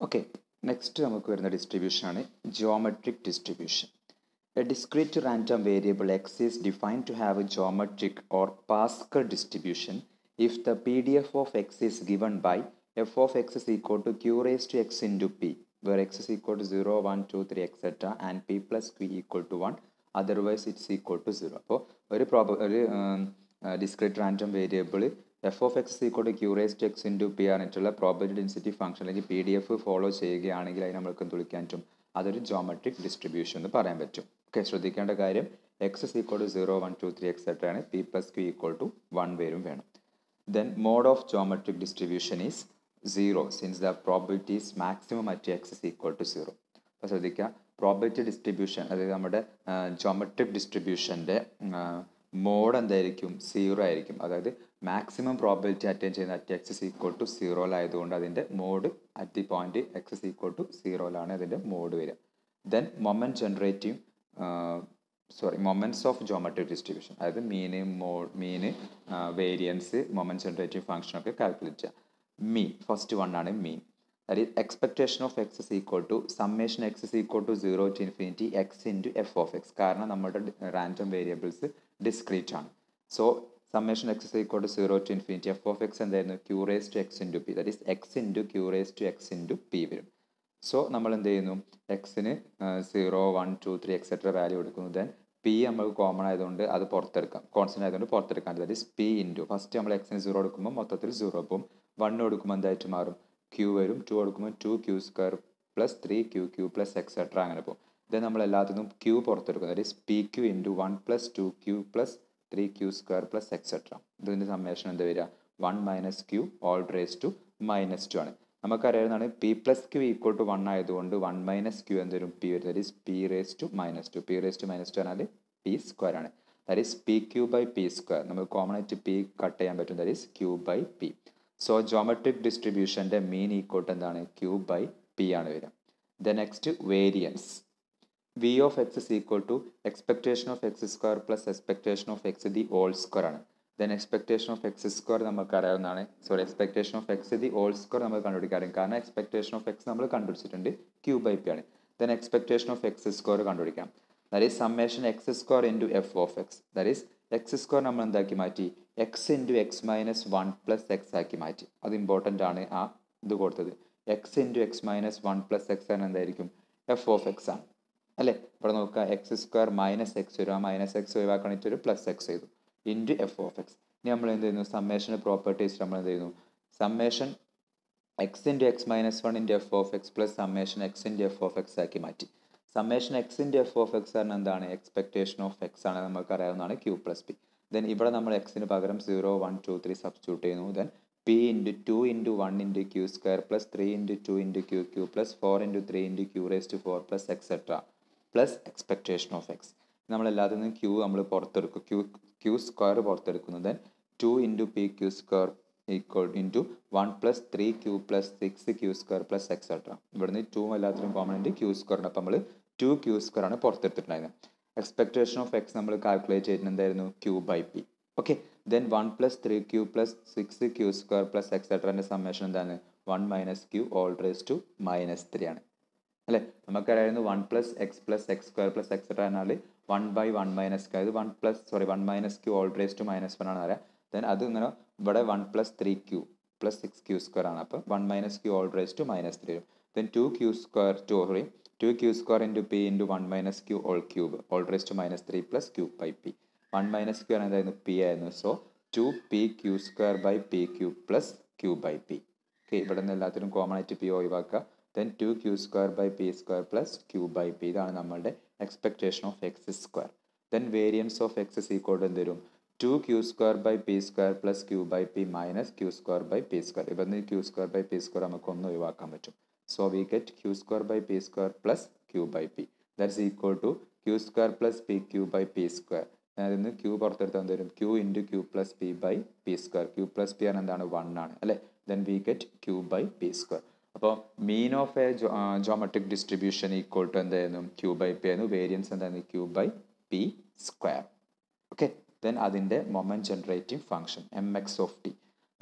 Okay next നമുക്ക് വരുന്ന ഡിസ്ട്രിബ്യൂഷനാണ് geometric distribution a discrete random variable X is defined to have a geometric or Pascal distribution if the P D F of X is given by F of X is equal to Q raise to X into P where X is equal to zero one two three etcetera and P plus Q equal to one otherwise it's equal to zero അപ്പോൾ ഒരു പ്രോബ ഒരു discrete random variable F of X equal to Q raise to X into P ആയിട്ടുള്ള probability density function അല്ലെങ്കിൽ P D F follow ചെയ്യുകയാണെങ്കിൽ അതിന് നമ്മൾക്ക് എന്ത് വിളിക്കാൻ പറ്റും അതൊരു ജോമെട്രിക് ഡിസ്ട്രിബ്യൂഷൻ എന്ന് പറയാൻ പറ്റും ഓക്കെ ശ്രദ്ധിക്കേണ്ട കാര്യം X is equal to zero one two three etcetera ആണ് P plus Q equal to one വരും വേണം then mode of geometric distribution is zero since the probability is maximum at X is equal to zero അപ്പോൾ ശ്രദ്ധിക്കുക probability distribution അതായത് നമ്മുടെ ജോമെട്രിക് ഡിസ്ട്രിബ്യൂഷൻ്റെ mode എന്തായിരിക്കും സീറോ ആയിരിക്കും അതായത് മാക്സിമം പ്രോബിലിറ്റി അറ്റൈൻ ചെയ്യുന്ന at X is equal to സീറോയിലായതുകൊണ്ട് അതിൻ്റെ mode at the point X is equal to സീറോയിലാണ് അതിൻ്റെ മോഡ് വരിക then moment generative sorry moments of geometric distribution അതായത് മീന് മോ മീന് വേരിയൻസ് മൊമെൻറ്റ് ജനറേറ്റീവ് ഫംഗ്ഷനൊക്കെ കാൽക്കുലേറ്റ് ചെയ്യുക മീൻ ഫസ്റ്റ് വൺ ആണ് മീൻ that is expectation of x is equal to summation x is equal to 0 to infinity x into f of x കാരണം നമ്മുടെ random variables discrete ആണ് so summation X is equal to zero to infinity F of X എന്തായിരുന്നു Q raise to X into P that is X into Q raise to X into P വരും so നമ്മൾ എന്ത് ചെയ്യുന്നു എക്സിന് zero one two three etcetera value എടുക്കുന്നു then P നമ്മൾ common ആയതുകൊണ്ട് അത് പുറത്തെടുക്കാം കോൺസ്റ്റൻ്റ് ആയതുകൊണ്ട് പുറത്തെടുക്കാം that is P into first നമ്മൾ എക്സിന് സീറോ എടുക്കുമ്പോൾ മൊത്തത്തിൽ സീറോ പോകും വൺ കൊടുക്കുമ്പോൾ എന്തായിട്ട് മാറും ക്യൂ വരും ടു കൊടുക്കുമ്പോൾ two Q square plus three Q Q plus etcetera അങ്ങനെ പോകും ഇത് നമ്മൾ എല്ലാത്തിനും ക്യൂ പുറത്തെടുക്കും that is P Q into one plus two Q plus three Q square plus etcetera ഇതിൻ്റെ സമ്മേഷൻ എന്താ വരിക one minus Q whole raise to minus two ആണ് നമുക്കറിയാവുന്നതാണ് P plus Q equal to one ആയതുകൊണ്ട് one minus Q എന്ത് വരും P വരും that is P raise to minus to P raise to minus two പറഞ്ഞാൽ P square ആണ് that is P Q by P square നമുക്ക് common ആയിട്ട് P cut ചെയ്യാൻ പറ്റും that is Q by P so geometric ഡിസ്ട്രിബ്യൂഷൻ്റെ mean ഈക്വട്ട് എന്താണ് Q by P ആണ് വരിക the next variance V of X is equal to expectation of X square plus expectation of X the whole square ആണ് then expectation of X square നമുക്ക് അറിയാവുന്നതാണ് sorry expectation of X the whole square നമ്മൾ കണ്ടുപിടിക്കാറും കാരണം expectation of X നമ്മൾ കണ്ടുപിടിച്ചിട്ടുണ്ട് Q by P ആണ് then expectation of X square കണ്ടുപിടിക്കാം that is summation X square into F of X that is X square നമ്മൾ എന്താക്കി മാറ്റി X into X minus one plus X ആക്കി മാറ്റി അത് ഇമ്പോർട്ടൻ്റ് ആണ് ആ ഇത് കൊടുത്തത് X into X minus one plus X ആണ് എന്തായിരിക്കും എഫ് ഓഫ് എക്സ് ആണ് അല്ലേ ഇവിടെ നോക്കുക എക്സ് സ്ക്വയർ മൈനസ് എക്സ് വരും ആ മൈനസ് എക്സ് ഒഴിവാക്കണിട്ട് ഒരു പ്ലസ് എക്സ് ചെയ്തു ഇൻറ്റു എഫ് ഓഫ് എക്സ് ഇനി നമ്മൾ എന്ത് ചെയ്യുന്നു സമ്മേഷൻ പ്രോപ്പർട്ടീസ് നമ്മൾ എന്ത് ചെയ്യുന്നു summation X into X minus one into F of X plus summation X into F of X ആക്കി മാറ്റി summation X into F of X പറഞ്ഞാൽ എന്താണ് എക്സ്പെക്ടേഷൻ ഓഫ് എക്സ് ആണ് നമുക്ക് അറിയാവുന്നതാണ് ക്യൂ പ്ലസ് പി ദെൻ ഇവിടെ നമ്മൾ എക്സിന് പകരം zero one two three substitute ചെയ്യുന്നു then P into two into one into Q square plus three into two into Q Q plus four into three into Q raise to four plus etcetera plus expectation of X നമ്മൾ എല്ലാത്തിൽ നിന്നും Q നമ്മൾ പുറത്തെടുക്കും Q Q square പുറത്തെടുക്കുന്നു then two into P Q square equal into one plus three Q plus six Q square plus etcetera ഇവിടുന്ന് to എല്ലാത്തിനും common into Q square ഉണ്ട് അപ്പോൾ നമ്മൾ ടു ക്യൂ സ്ക്വയർ ആണ് പുറത്തെടുത്തിട്ടുണ്ടായിരുന്നത് എക്സ്പെക്ടേഷൻ ഓഫ് എക്സ് നമ്മൾ calculate ചെയ്യുന്നത് എന്തായിരുന്നു Q by P okay then one plus three Q plus six Q square plus എക്സെട്രൻ്റെ സമ്മേഷൻ എന്താണ് one minus Q whole raise to minus three ആണ് അല്ലേ നമുക്കറിയായിരുന്നു one plus X plus X square plus etcetera എന്നാൽ one by one minus Q അതായത് one plus sorry one minus Q whole raise to minus one ആണ് അറിയാം then അത് ഇങ്ങനെ ഇവിടെ one plus three Q plus six Q square ആണ് അപ്പോൾ one minus Q whole raise to minus three വരും then two Q square two sorry two Q square into P into one minus Q whole cube whole raise to minus three plus Q by P one minus Q എന്തായിരുന്നു P ആയിരുന്നു so two P Q square by P Q plus Q by P okay ഇവിടെ നിന്ന് എല്ലാത്തിനും common ആയിട്ട് P ഒഴിവാക്കുക then two Q square by P square plus Q by P ഇതാണ് നമ്മളുടെ expectation of X square then variance of X equal എന്ത് വരും two Q square by P square plus Q by P minus Q square by P square ഇവിടുന്ന് Q square by P square നമുക്ക് ഒന്ന് ഒഴിവാക്കാൻ പറ്റും so we get Q square by P square plus Q by P that's equal to Q square plus P Q by P square അതിൽ നിന്ന് Q പുറത്തെടുത്താൽ തരും Q into Q plus P by P square Q plus P ആണ് എന്താണ് one ആണ് അല്ലേ then we get Q by P square അപ്പോൾ mean of a geometric distribution equal to എന്തായിരുന്നു ക്യൂ ബൈ പി ആയിരുന്നു വേരിയൻസ് എന്തായിരുന്നു Q by P square okay then അതിൻ്റെ moment generating function M X of T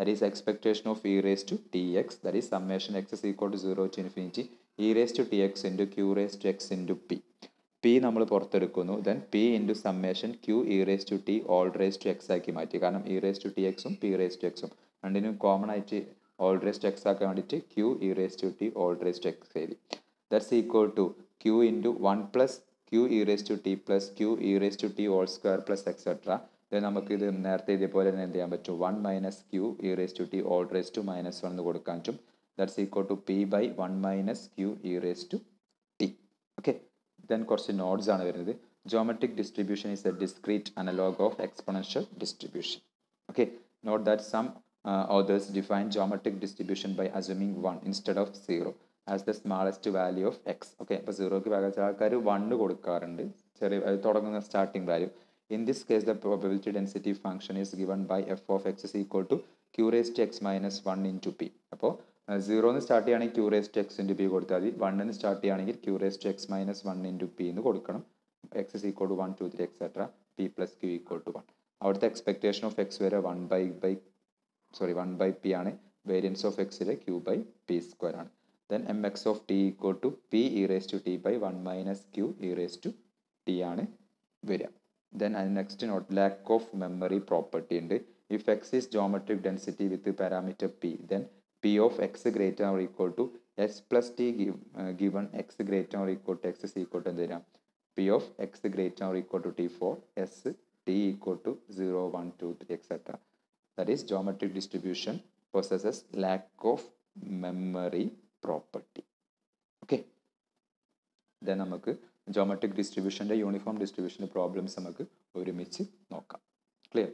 that is expectation of e raised to tx that is summation x is equal to 0 to infinity e raised to tx into q raised to x into p P നമ്മൾ പുറത്തെടുക്കുന്നു then P into summation Q E raise to T whole raise to X ആക്കി മാറ്റി കാരണം E raise to T എക്സും P raise to എക്സും രണ്ടിനും common ആയിട്ട് whole raise to X ആക്കാൻ വേണ്ടിയിട്ട് Q E raise to T whole raise to X എഴുതി that's equal to Q into one plus Q E raise to T plus Q E raise to T whole square plus etcetera then നമുക്ക് ഇത് നേരത്തെ എഴുതിയ പോലെ തന്നെ എന്ത് ചെയ്യാൻ പറ്റും one minus Q E raise to T whole raise to minus one എന്ന് കൊടുക്കാൻ പറ്റും that's equal to P by one minus Q E raise to T okay then കുറച്ച് നോട്ട്സ് ആണ് വരുന്നത് geometric distribution is a discrete analog of exponential distribution okay note that some authors define geometric distribution by assuming one instead of zero as the smallest value of X okay അപ്പോൾ സീറോക്ക് പകരം ചില ആൾക്കാർ one കൊടുക്കാറുണ്ട് ചെറിയ അത് തുടങ്ങുന്ന starting value in this case the probability density function is given by F of X is equal to Q raised X minus one into P അപ്പോൾ സീറോന്ന് സ്റ്റാർട്ട് ചെയ്യുകയാണെങ്കിൽ ക്യൂറേസ്റ്റ് എക്സ് ഇൻറ്റു പി കൊടുത്താൽ മതി വണ്ണിന് സ്റ്റാർട്ട് ചെയ്യുകയാണെങ്കിൽ Q raised X minus one into P എന്ന് കൊടുക്കണം X is equal to one two three etcetera P plus Q equal to one അവിടുത്തെ എക്സ്പെക്ടേഷൻ ഓഫ് എക്സ് വരെ one by by sorry one by P ആണ് variance of എക്സിലെ Q by P square ആണ് then M X of T equal to P E raise to T by one minus Q E raise to T ആണ് വരിക then അത് next note lack of memory property ഉണ്ട് if X is geometric density with parameter P then P of X greater or equal to S plus T given X greater or equal to X equal to എന്ത് തരാം P of X greater or equal to T for S T equal to zero one two three etcetera that is geometric distribution possesses lack of memory property okay then നമുക്ക് geometric ഡിസ്ട്രിബ്യൂഷൻ്റെ uniform ഡിസ്ട്രിബ്യൂഷൻ്റെ problems നമുക്ക് ഒരുമിച്ച് നോക്കാം clear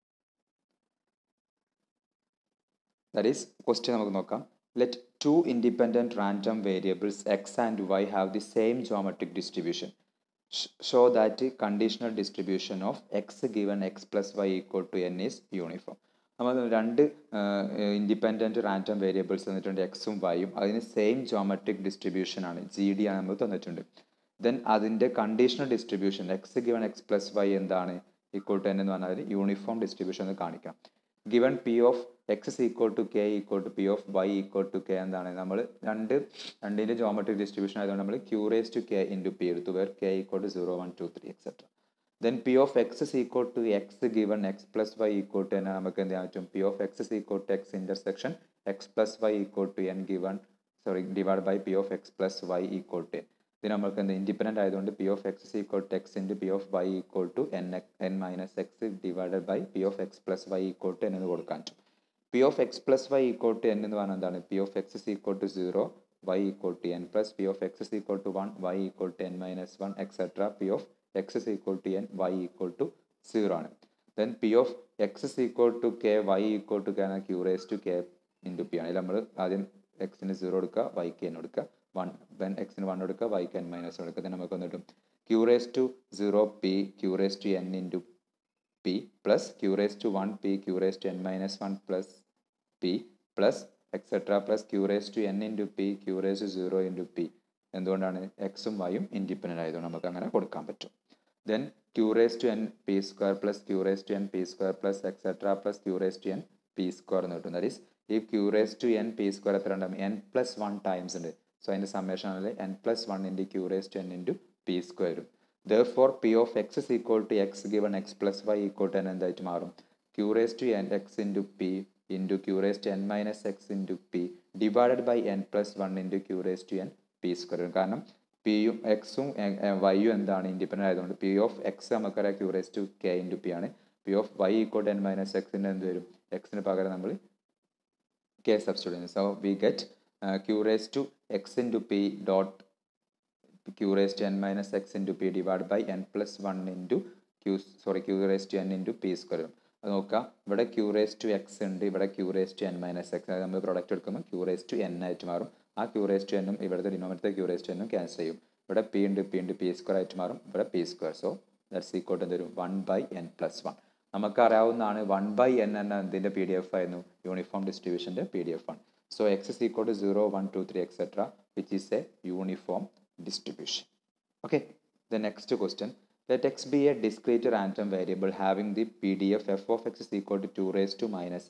that is question നമുക്ക് നോക്കാം let two independent random variables X and Y have the same geometric distribution show that conditional distribution of X given X plus Y equal to N is uniform നമ്മൾ രണ്ട് independent random variables തന്നിട്ടുണ്ട് എക്സും വൈയും അതിന് same geometric distribution ആണ് G D ആണ് നമുക്ക് തന്നിട്ടുണ്ട് ദെൻ അതിൻ്റെ conditional distribution X given X plus Y എന്താണ് ഈക്വൽ ടു എൻ എന്ന് പറഞ്ഞാൽ യൂണിഫോം ഡിസ്ട്രിബ്യൂഷൻ എന്ന് കാണിക്കാം given P of X is equal to K equal to P of Y equal to K എന്താണ് നമ്മൾ രണ്ട് രണ്ടിൻ്റെ ജോമെട്രിക് ഡിസ്ട്രിബ്യൂഷൻ ആയതുകൊണ്ട് നമ്മൾ q raised to K into P എടുത്തു where K equal to zero one two three etcetera then P of X is equal to X given X plus Y equal to എന്നാൽ നമുക്ക് എന്ത് ചെയ്യാൻ പറ്റും P of X is equal to X intersection X plus Y equal to N given sorry divide by P of X plus Y equal to N ഇത് നമുക്ക് എന്ത് independent ആയതുകൊണ്ട് P of X equal to X into P of Y equal to N N minus X divided by P of X plus Y equal to N എന്ന് കൊടുക്കാൻ പറ്റും P of X plus Y equal to N എന്ന് പറഞ്ഞാൽ എന്താണ് P of X is equal to zero Y equal to N plus P of X is equal to one Y equal to N minus one etcetera P of X is equal to N Y equal to zero ആണ് then P of X is equal to K Y equal to K ആണ് q raised to K into P ആണ് ഇതിൽ നമ്മൾ ആദ്യം എക്സിന് zero എടുക്കുക വൈക്ക് N എടുക്കുക വൺ ദെൻ എക്സിന് വൺ എടുക്കുക വൈക്ക് എൻ മൈനസ് എടുക്കുക ദെൻ നമുക്ക് വന്നിട്ടും q raised to zero P q raised to N into P plus q raised to one P q raised to N minus one plus P plus etcetera plus q raised to N into P q raised to zero into P എന്തുകൊണ്ടാണ് എക്സും വൈയും independent ആയതുകൊണ്ട് നമുക്ക് അങ്ങനെ കൊടുക്കാൻ പറ്റും then q raised to N P square plus q raised to N P square plus etcetera plus q raised to N P square എന്ന് കിട്ടും ദാറ്റ് ഈസ് ഈ q raised to N P square എത്ര ഉണ്ടാകും എൻ പ്ലസ് വൺ ടൈംസ് ഉണ്ട് so അതിൻ്റെ summation ആണെങ്കിൽ N plus one into q raised to N into P square വരും therefore P of X is equal to X given X plus Y equal to N എന്തായിട്ട് മാറും q raised to N X into P into q raised to N minus X into P divided by N plus one into q raised to N P square കാരണം പിയും എക്സും വൈയും എന്താണ് independent ആയതുകൊണ്ട് P of X നമുക്കറിയാം q raised to K into P ആണ് P of Y equal to N minus എക്സിൻ്റെ എന്ത് വരും എക്സിന് പകരം നമ്മൾ K substitution so we get q raised to X into P dot q raised to N minus X into P divide by N plus one into Q sorry q raised to N into P square അത് നോക്കുക ഇവിടെ q raised to X ഉണ്ട് ഇവിടെ q raised to N minus X അതായത് നമ്മൾ product എടുക്കുമ്പോൾ ക്യൂറേസ് to N ആയിട്ട് മാറും ആ ക്യൂറേസ് ടു എന്നും ഇവിടുത്തെ ഡിനോമിനേറ്റർ ക്യൂറേസ് ടു എന്നും ക്യാൻസൽ ചെയ്യും ഇവിടെ പി ഉണ്ട് പി ഉണ്ട് പി സ്ക്വയർ ആയിട്ട് മാറും ഇവിടെ P square so that's equal to എന്തൊരു one by N plus one നമുക്കറിയാവുന്നതാണ് വൺ ബൈ എൻ എന്ന എന്തിൻ്റെ പി ഡി എഫ് ആയിരുന്നു യൂണിഫോം ഡിസ്ട്രിബ്യൂഷൻ്റെ പി ഡി എഫ് ആണ് so X is equal to zero one two three etcetera which is a uniform distribution. Okay, the next question. Let x be a discrete random variable having the PDF f of x is equal to 2 raised to minus x,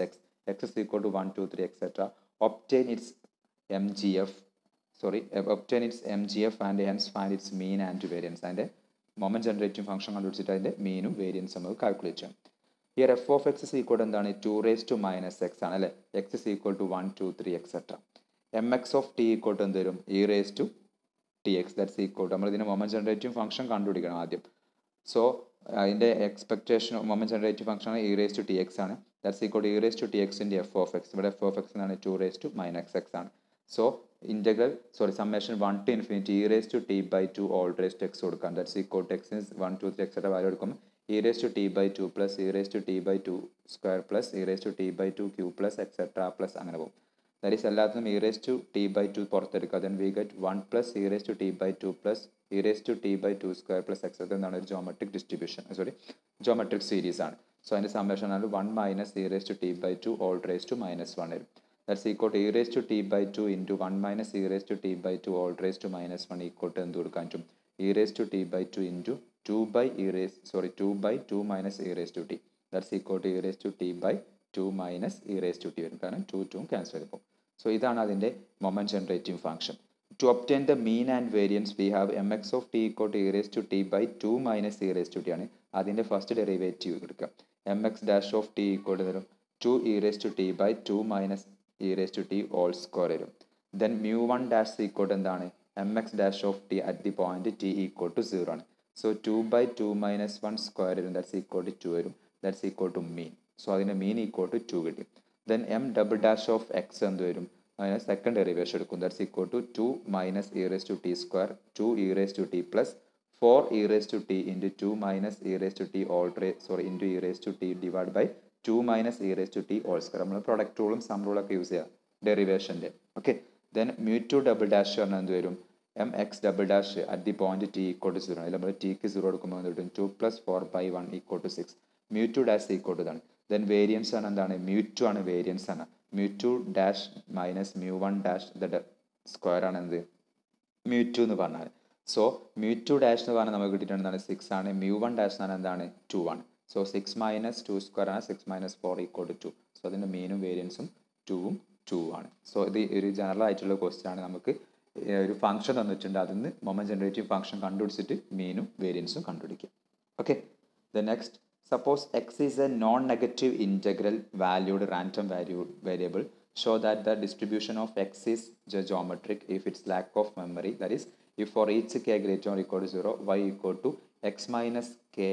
X is equal to one two three etcetera obtain its M G F sorry obtain its M G F and hence find its mean and variance അതിൻ്റെ moment generating function കണ്ടുപിടിച്ചിട്ട് അതിൻ്റെ മീനും variance നമുക്ക് calculate ചെയ്യാം here F of X is equal എന്താണ് two raised to minus X ആണ് അല്ലേ X is equal to one two three etcetera M X of T equal to എന്ത് വരും E raise to T X that's equal to നമ്മൾ ഇതിന് moment generating function കണ്ടുപിടിക്കണം ആദ്യം so അതിൻ്റെ expectation moment generative function E raise to T X ആണ് that's equal E raise to T എക്സിൻ്റെ F of X ഇവിടെ എഫ് ഓഫ് എക്സ് എന്നാണ് two raised to minus X ആണ് so integral sorry summation one to infinity E raise to T by two whole raise to X കൊടുക്കാം that's equal to X one two three etcetera value എടുക്കും E raise to T by two plus E raise to T by two square plus E raise to T by two Q plus etcetera plus അങ്ങനെ പോകും that is എല്ലാത്തിനും E raise to T by two പുറത്തെടുക്കുക then we get one plus E raise to T by two plus E raise to T by two square plus etcetera എന്നാണ് ഒരു geometric distribution sorry geometric series ആണ് so അതിൻ്റെ summation ആണ് one minus E raise to T by two whole raise to minus one വരും that's equal to E raise to T by two into one minus E raise to T by two whole raise to minus one equal to എന്ത് കൊടുക്കാൻ പറ്റും E raise to T by two into two by E raised sorry two by two minus E raise to T that's equal to E raise to T by two minus E raise to T വരും കാരണം two two cancel ചെയ്തപ്പോൾ so ഇതാണ് അതിൻ്റെ moment generating function to obtain the mean and variance we have M X of T equal to E raise to T by two minus E raise to T ആണ് അതിൻ്റെ first derivative എടുക്കുക M X dash of T equal to തരും two E raise to T by two minus E raise to T whole square വരും then mu one dash equal to എന്താണ് M X dash of T at the point T equal to zero ആണ് so two by two minus one square വരും that's equal to two വരും that's equal to mean so അതിൻ്റെ mean equal to two കിട്ടി then M double dash of X എന്ത് വരും അതിന് second derivation എടുക്കും that's equal to two minus E raise to T square two E raise to T plus four E raise to T into two minus E raise to T whole ray sorry into E raise to T divide by two minus E raise to T whole square നമ്മൾ product റൂളും sum റൂളൊക്കെ use ചെയ്യാം ഡെറിവേഷൻ്റെ okay then mu two double dash പറഞ്ഞാൽ എന്ത് വരും M X double dash at the point T equal to zero അതിൽ നമ്മൾ ടിക്ക് സീറോ എടുക്കുമ്പോൾ എന്ത് കിട്ടും two plus four by one equal to six mu two dash equal to ഇതാണ് then variance ആണ് എന്താണ് മ്യൂ ടു ആണ് വേരിയൻസ് ആണ് mu two dash minus mu one dash the square ആണ് എന്ത് മ്യൂ ടു എന്ന് പറഞ്ഞാൽ സോ മ്യൂ ടു ഡാഷ് എന്ന് പറഞ്ഞാൽ നമുക്ക് കിട്ടിയിട്ടുണ്ട് എന്താണ് സിക്സ് ആണ് മ്യൂ വൺ ഡാഷ് എന്ന് പറഞ്ഞാൽ എന്താണ് ടു ആണ് so six minus two square ആണ് six minus four equal to two so അതിൻ്റെ മീനും വേരിയൻസും ടൂവും ടു ആണ് സോ ഇത് ഒരു ജനറൽ ആയിട്ടുള്ള ക്വസ്റ്റ്യൻ ആണ് നമുക്ക് ഒരു ഫംഗ്ഷൻ തന്നിട്ടുണ്ട് അതിൽ നിന്ന് മൊമെൻറ്റ് ജനറേറ്റീവ് ഫംഗ്ഷൻ കണ്ടുപിടിച്ചിട്ട് മീനും വേരിയൻസും കണ്ടുപിടിക്കുക okay the next suppose X is a non negative integral valued random value variable show that the distribution of x is geometric if its lack of memory that is if for each k greater or equal to 0 y equal to x minus k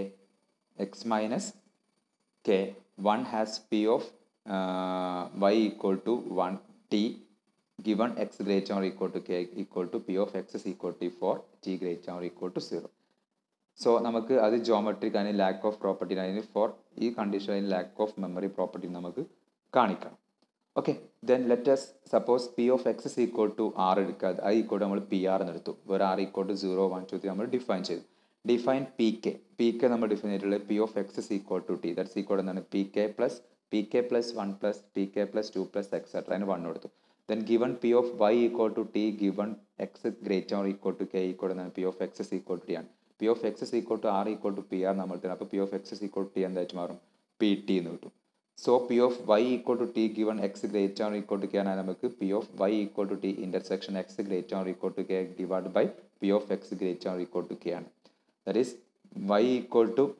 x minus k 1 has p of uh, y equal to 1 t given x greater or equal to k equal to p of x is equal to for t greater or equal to 0 so നമുക്ക് അത് geometric അതിന് lack of property അതിന് for ഈ condition അതിന് lack of memory property നമുക്ക് കാണിക്കണം okay then let's suppose P of X is equal to R എടുക്കുക അത് ഈക്വൽ നമ്മൾ പി ആർ എന്ന് എടുത്തു വേറെ R equal to zero one two three നമ്മൾ ഡിഫൈൻ ചെയ്തു define P K P K നമ്മൾ ഡിഫൈൻ ചെയ്തിട്ടുള്ളത് P of X is equal to T that's equal എന്താണ് P K plus P K plus one plus P K plus two plus etcetera അതിന് one കൊടുത്തു then given P of Y equal to T given X greater or equal to K equal എന്നാണ് P of X is equal to T ആണ് P of X is equal to R equal to P R നമ്മൾ തരും അപ്പോൾ P of X is equal to T എന്തായിട്ട് മാറും P T എന്ന് കിട്ടും so P of Y equal to T given X greater or equal to K ആണ് നമുക്ക് P of Y equal to T intersection X greater or equal to K divide by P of X greater or equal to K ആണ് that is Y equal to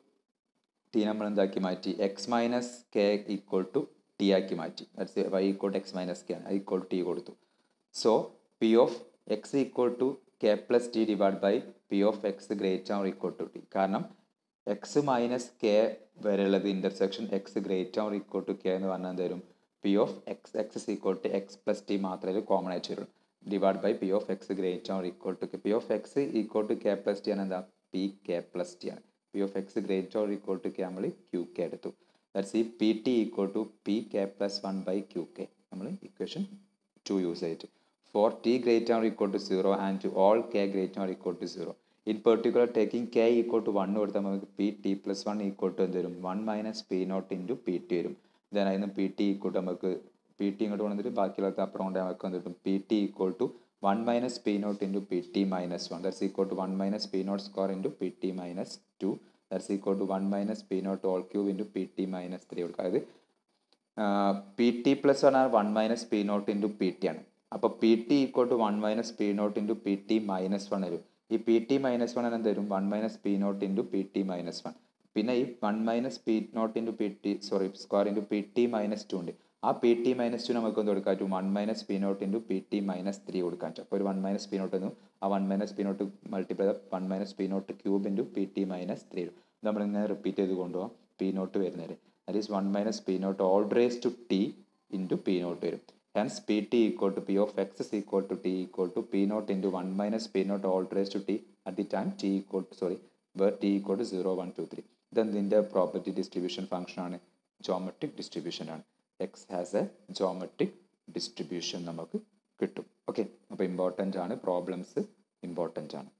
T നമ്മൾ എന്താക്കി മാറ്റി X minus K equal to T ആക്കി മാറ്റി that's Y equal to X minus K ആണ് equal to T കൊടുത്തു so P of X equal to K plus T divide by P of X greater or equal to T കാരണം X minus K വരെയുള്ളത് intersection X greater or equal to K എന്ന് പറഞ്ഞാൽ തരും P of X X is equal to X plus T മാത്രമേ common ആയിട്ട് വരുള്ളൂ divide by P of X greater or equal to K P of X equal to K plus T ആണ് എന്താ P K plus T ആണ് P of X greater or equal to K നമ്മൾ Q K എടുത്തു that's ഈ P T equal to P K plus one by Q K നമ്മൾ equation two use ചെയ്തിട്ട് for t greater or equal to 0 and to all k greater or equal to 0. In particular, taking k equal to 1 കൊടുത്താൽ നമുക്ക് P T plus one equal to എന്ത് വരും one minus P naught into P T വരും then അതിന് P T equal to നമുക്ക് P T ഇങ്ങോട്ട് കൊണ്ടുവന്നിട്ട് ബാക്കിയുള്ളതൊക്കെ അപ്പുറം കൊണ്ട് നമുക്ക് എന്ത് കിട്ടും P T equal to one minus P naught into P T minus one that's equal to one minus P naught square into P T minus two that's equal to one minus P naught all cube into P T minus three കൊടുക്കുക അതായത് P T plus one ആണ് one minus P naught into P T ആണ് അപ്പോൾ P T equal to one minus P naught into P T minus one വരും ഈ P T minus one എന്ത് വരും one minus P naught into P T minus one പിന്നെ ഈ one minus P naught into P T sorry square into P T minus two ഉണ്ട് ആ P T minus to നമുക്ക് എന്ത് കൊടുക്കാൻ പറ്റും one minus P naught into P T minus three കൊടുക്കാൻ പറ്റും അപ്പോൾ ഒരു വൺ മൈനസ് പി നോട്ട് എന്നും ആ one minus P naught multiply one minus P naught cube into P T minus three നമ്മളിങ്ങനെ റിപ്പീറ്റ് ചെയ്ത് കൊണ്ടുപോകാം പി നോട്ട് വരുന്നത് that is one minus P naught whole raise to T into P naught വരും hence P T equal to P of X is equal to T equal to P naught into one minus P naught whole raise to T at the time T equal to sorry where T equal to zero one two three ഇതെന്തിൻ്റെ property distribution function ആണ് geometric distribution ആണ് X has a geometric distribution നമുക്ക് കിട്ടും okay അപ്പോൾ important ആണ് problems important ആണ്